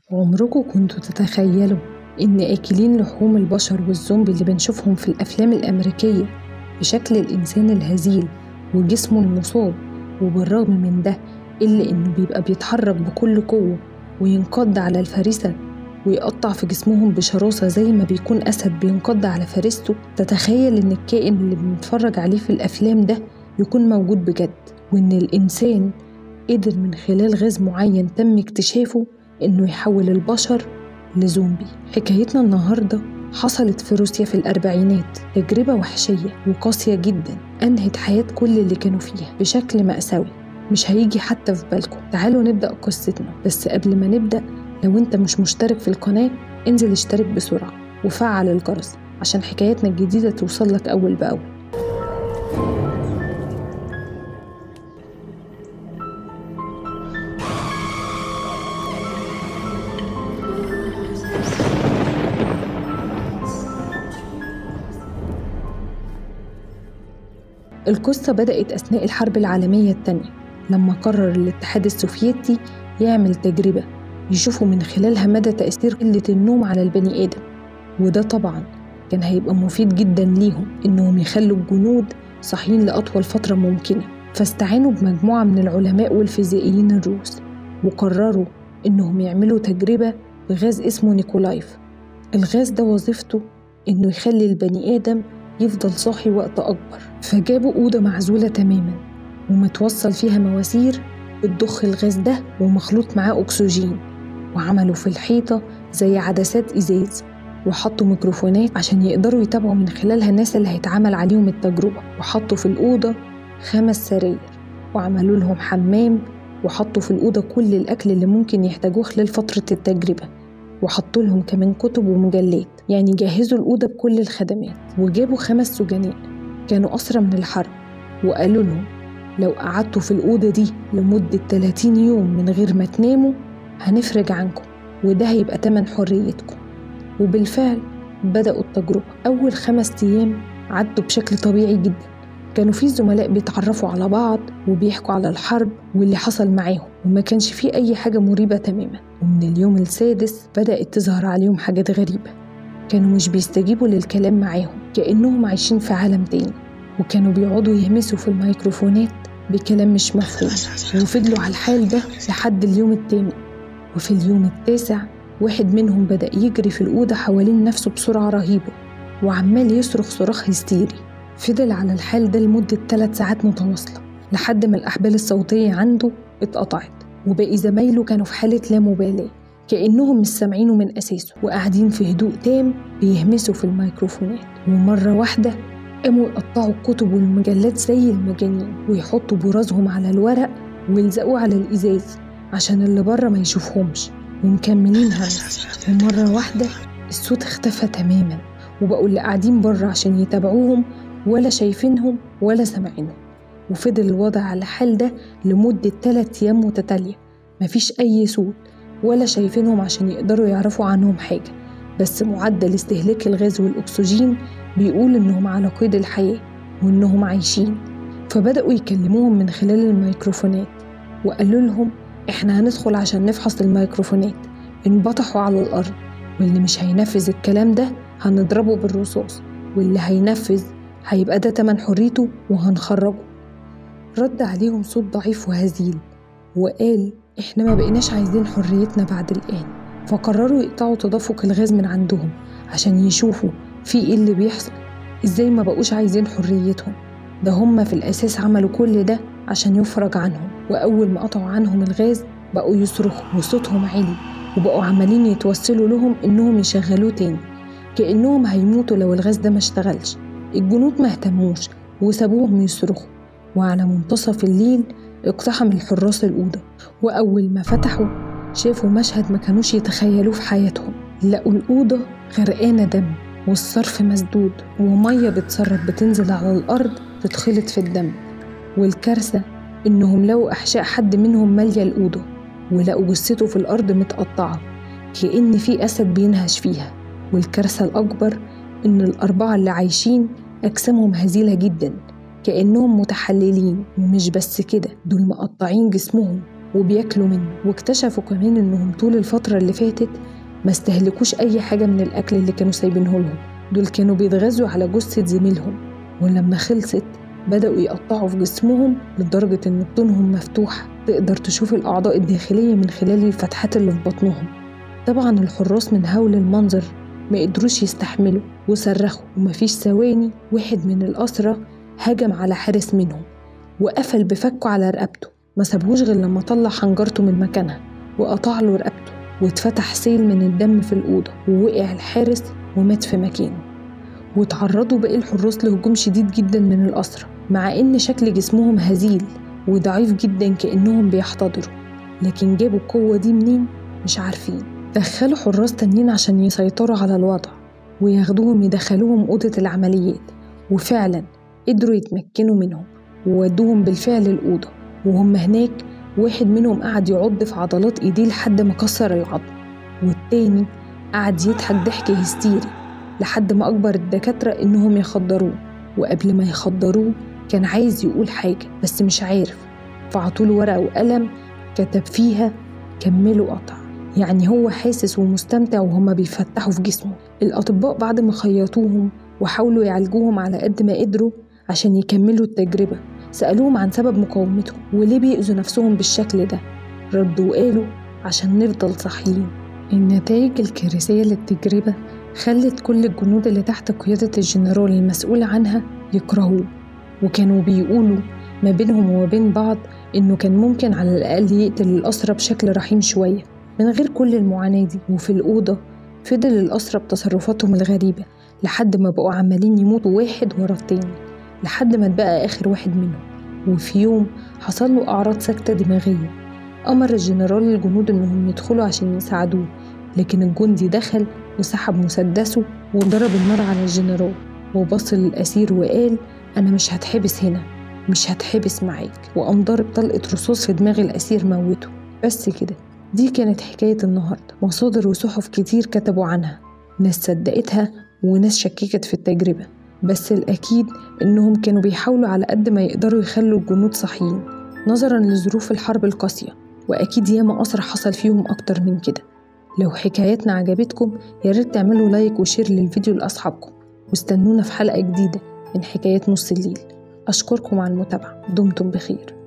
عمركم كنتوا تتخيلوا إن آكلين لحوم البشر والزومبي اللي بنشوفهم في الأفلام الأمريكية بشكل الإنسان الهزيل وجسمه المصاب وبالرغم من ده إلا إنه بيبقى بيتحرك بكل قوة وينقض على الفريسة ويقطع في جسمهم بشراسة زي ما بيكون أسد بينقض على فريسته تتخيل إن الكائن اللي بنتفرج عليه في الأفلام ده يكون موجود بجد وإن الإنسان قدر من خلال غاز معين تم اكتشافه إنه يحول البشر لزومبي حكايتنا النهاردة حصلت في روسيا في الأربعينات تجربة وحشية وقاسية جدا أنهت حياة كل اللي كانوا فيها بشكل مأساوي مش هيجي حتى في بالكم تعالوا نبدأ قصتنا بس قبل ما نبدأ لو انت مش مشترك في القناة انزل اشترك بسرعة وفعل الجرس عشان حكاياتنا الجديدة توصل لك أول بأول القصة بدأت أثناء الحرب العالمية الثانية لما قرر الاتحاد السوفيتي يعمل تجربة يشوفوا من خلالها مدى تأثير قلة النوم على البني آدم وده طبعا كان هيبقى مفيد جدا ليهم إنهم يخلوا الجنود صاحيين لأطول فترة ممكنة فاستعانوا بمجموعة من العلماء والفيزيائيين الروس وقرروا إنهم يعملوا تجربة بغاز اسمه نيكولايف الغاز ده وظيفته إنه يخلي البني آدم يفضل صاحي وقت أكبر فجابوا أوضة معزولة تماما ومتوصل فيها مواسير بتضخ الغاز ده ومخلوط معاه أكسجين وعملوا في الحيطة زي عدسات إزاز وحطوا ميكروفونات عشان يقدروا يتابعوا من خلالها الناس اللي هيتعمل عليهم التجربة وحطوا في الأوضة خمس سراير وعملوا لهم حمام وحطوا في الأوضة كل الأكل اللي ممكن يحتاجوه خلال فترة التجربة وحطوا لهم كمان كتب ومجلات يعني جهزوا الأوضة بكل الخدمات وجابوا خمس سجناء كانوا أسرى من الحرب وقالوا لهم لو قعدتوا في الأوضة دي لمدة 30 يوم من غير ما تناموا هنفرج عنكم وده هيبقى تمن حريتكم وبالفعل بدأوا التجربة أول خمس أيام عدوا بشكل طبيعي جدا كانوا في زملاء بيتعرفوا على بعض وبيحكوا على الحرب واللي حصل معاهم وما كانش فيه أي حاجة مريبة تماما ومن اليوم السادس بدأت تظهر عليهم حاجات غريبة كانوا مش بيستجيبوا للكلام معاهم كأنهم عايشين في عالم تاني وكانوا بيقعدوا يهمسوا في الميكروفونات بكلام مش مفهوم وفضلوا على الحال ده لحد اليوم التامن وفي اليوم التاسع واحد منهم بدأ يجري في الأوضة حوالين نفسه بسرعة رهيبة وعمال يصرخ صراخ هستيري فضل على الحال ده لمدة ثلاث ساعات متواصلة لحد ما الأحبال الصوتية عنده اتقطعت وباقي زمايله كانوا في حالة لا مبالاة كأنهم مش سامعينه من أساسه وقاعدين في هدوء تام بيهمسوا في الميكروفونات ومرة واحدة قاموا يقطعوا الكتب والمجلات زي المجانين ويحطوا برازهم على الورق ويلزقوه على الإزاز عشان اللي بره ما يشوفهمش ومكملين همس ومرة واحدة الصوت اختفى تماما وبقوا اللي قاعدين بره عشان يتابعوهم ولا شايفينهم ولا سامعينهم وفضل الوضع على الحال ده لمدة تلات أيام متتالية مفيش أي صوت ولا شايفينهم عشان يقدروا يعرفوا عنهم حاجة بس معدل استهلاك الغاز والأكسجين بيقول إنهم على قيد الحياة وإنهم عايشين فبدأوا يكلموهم من خلال الميكروفونات وقالوا لهم إحنا هندخل عشان نفحص الميكروفونات انبطحوا على الأرض واللي مش هينفذ الكلام ده هنضربه بالرصاص واللي هينفذ هيبقى ده تمن حريته وهنخرجه رد عليهم صوت ضعيف وهزيل وقال إحنا ما بقيناش عايزين حريتنا بعد الآن فقرروا يقطعوا تدفق الغاز من عندهم عشان يشوفوا في إيه اللي بيحصل إزاي ما بقوش عايزين حريتهم ده هم في الأساس عملوا كل ده عشان يفرج عنهم وأول ما قطعوا عنهم الغاز بقوا يصرخوا وصوتهم عالي وبقوا عمالين يتوسلوا لهم إنهم يشغلوه تاني كأنهم هيموتوا لو الغاز ده ما اشتغلش الجنود ما اهتموش وسابوهم يصرخوا وعلى منتصف الليل اقتحم الحراس الأوضة وأول ما فتحوا شافوا مشهد ما كانوش يتخيلوه في حياتهم لقوا الأوضة غرقانة دم والصرف مسدود ومية بتسرب بتنزل على الأرض تتخلط في الدم والكارثة إنهم لقوا أحشاء حد منهم مالية الأوضة ولقوا جثته في الأرض متقطعة كأن في أسد بينهش فيها والكارثة الأكبر إن الأربعة اللي عايشين أجسامهم هزيلة جدا كأنهم متحللين ومش بس كده دول مقطعين جسمهم وبياكلوا منه واكتشفوا كمان إنهم طول الفترة اللي فاتت ما استهلكوش أي حاجة من الأكل اللي كانوا سايبينه لهم دول كانوا بيتغذوا على جثة زميلهم ولما خلصت بدأوا يقطعوا في جسمهم لدرجة إن بطونهم مفتوحة تقدر تشوف الأعضاء الداخلية من خلال الفتحات اللي في بطنهم طبعا الحراس من هول المنظر ما قدروش يستحملوا وصرخوا ومفيش ثواني واحد من الأسرة هجم على حارس منهم وقفل بفكه على رقبته ما سابهوش غير لما طلع حنجرته من مكانها وقطع له رقبته واتفتح سيل من الدم في الأوضة ووقع الحارس ومات في مكانه وتعرضوا باقي الحراس لهجوم شديد جدا من الأسرة مع إن شكل جسمهم هزيل وضعيف جدا كأنهم بيحتضروا لكن جابوا القوة دي منين مش عارفين دخلوا حراس تانيين عشان يسيطروا على الوضع وياخدوهم يدخلوهم أوضة العمليات وفعلا قدروا يتمكنوا منهم وودوهم بالفعل الأوضة وهم هناك واحد منهم قعد يعض في عضلات ايديه لحد ما كسر العظم والتاني قعد يضحك ضحك هستيري لحد ما أجبر الدكاترة إنهم يخدروه وقبل ما يخدروه كان عايز يقول حاجة بس مش عارف فعطوله ورقة وقلم كتب فيها كملوا قطع يعني هو حاسس ومستمتع وهما بيفتحوا في جسمه الأطباء بعد ما خيطوهم وحاولوا يعالجوهم على قد ما قدروا عشان يكملوا التجربة سألوهم عن سبب مقاومتهم وليه بيأذوا نفسهم بالشكل ده ردوا وقالوا عشان نفضل صاحيين النتائج الكارثية للتجربة خلت كل الجنود اللي تحت قيادة الجنرال المسؤول عنها يكرهوه وكانوا بيقولوا ما بينهم وما بين بعض إنه كان ممكن على الأقل يقتل الأسرى بشكل رحيم شوية من غير كل المعاناة دي وفي الأوضة فضل الأسرى بتصرفاتهم الغريبة لحد ما بقوا عمالين يموتوا واحد ورا التاني لحد ما اتبقى آخر واحد منهم وفي يوم حصل له أعراض سكتة دماغية أمر الجنرال الجنود إنهم يدخلوا عشان يساعدوه لكن الجندي دخل وسحب مسدسه وضرب النار على الجنرال وبص للأسير وقال أنا مش هتحبس هنا مش هتحبس معاك وقام ضارب طلقة رصاص في دماغ الأسير موته بس كده دي كانت حكاية النهاردة مصادر وصحف كتير كتبوا عنها ناس صدقتها وناس شككت في التجربة بس الأكيد إنهم كانوا بيحاولوا على قد ما يقدروا يخلوا الجنود صحيين نظرا لظروف الحرب القاسية وأكيد ياما أسرى حصل فيهم أكتر من كده لو حكايتنا عجبتكم ياريت تعملوا لايك وشير للفيديو لأصحابكم واستنونا في حلقة جديدة من حكايات نص الليل أشكركم على المتابعة دمتم بخير